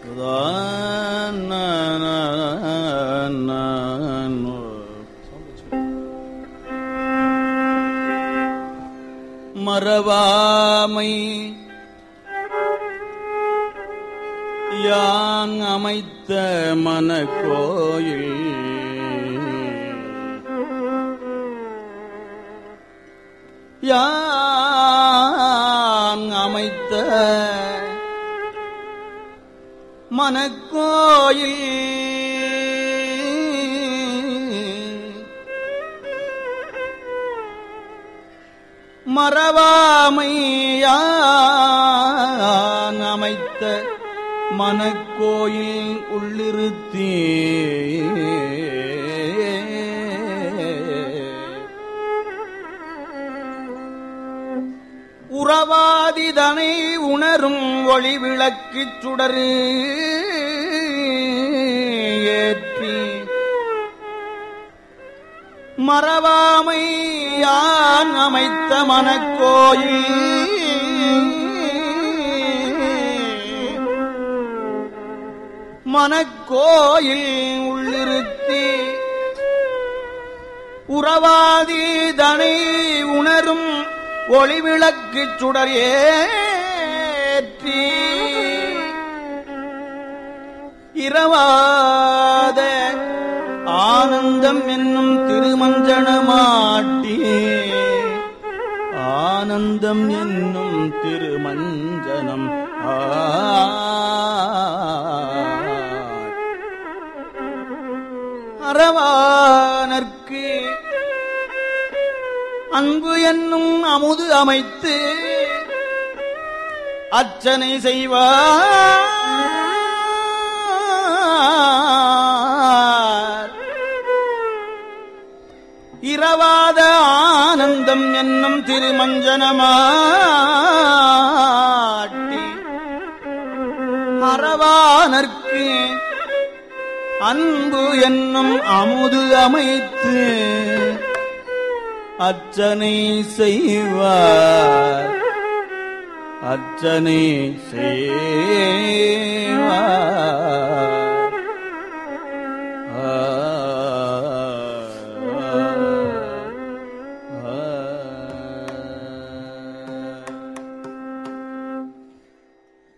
மறவாமை யான் அமைத்த மனக்கோயில் யான் அமைத்த மனக்கோயில் மறவாமையான் அமைத்த மனக்கோயில் உள்ளிருத்தே உறவாதிதனை உணரும் ஒளி விளக்குச் சுடரு ஏற்றி மறவாமை யான் அமைத்த மனக்கோயில் மனக்கோயில் உள்ளிருத்தி உறவாதி தனை உணரும் ஒளிவிளக்குச் சுடர் ஏற்றி இரவாத ஆனந்தம் என்னும் திருமஞ்சனமாட்டி ஆனந்தம் என்னும் திருமஞ்சனம் அறவானர்க்கு அன்பு என்னும் அமுது அமைத்து அர்ச்சனை செய்வார் இரவாத ஆனந்தம் என்னும் திருமஞ்சனமாட்டி அறவானர்க்கு அன்பு என்னும் அமுது அமைத்து அர்ச்சனை செய்வார் அர்ச்சனை செய்வார்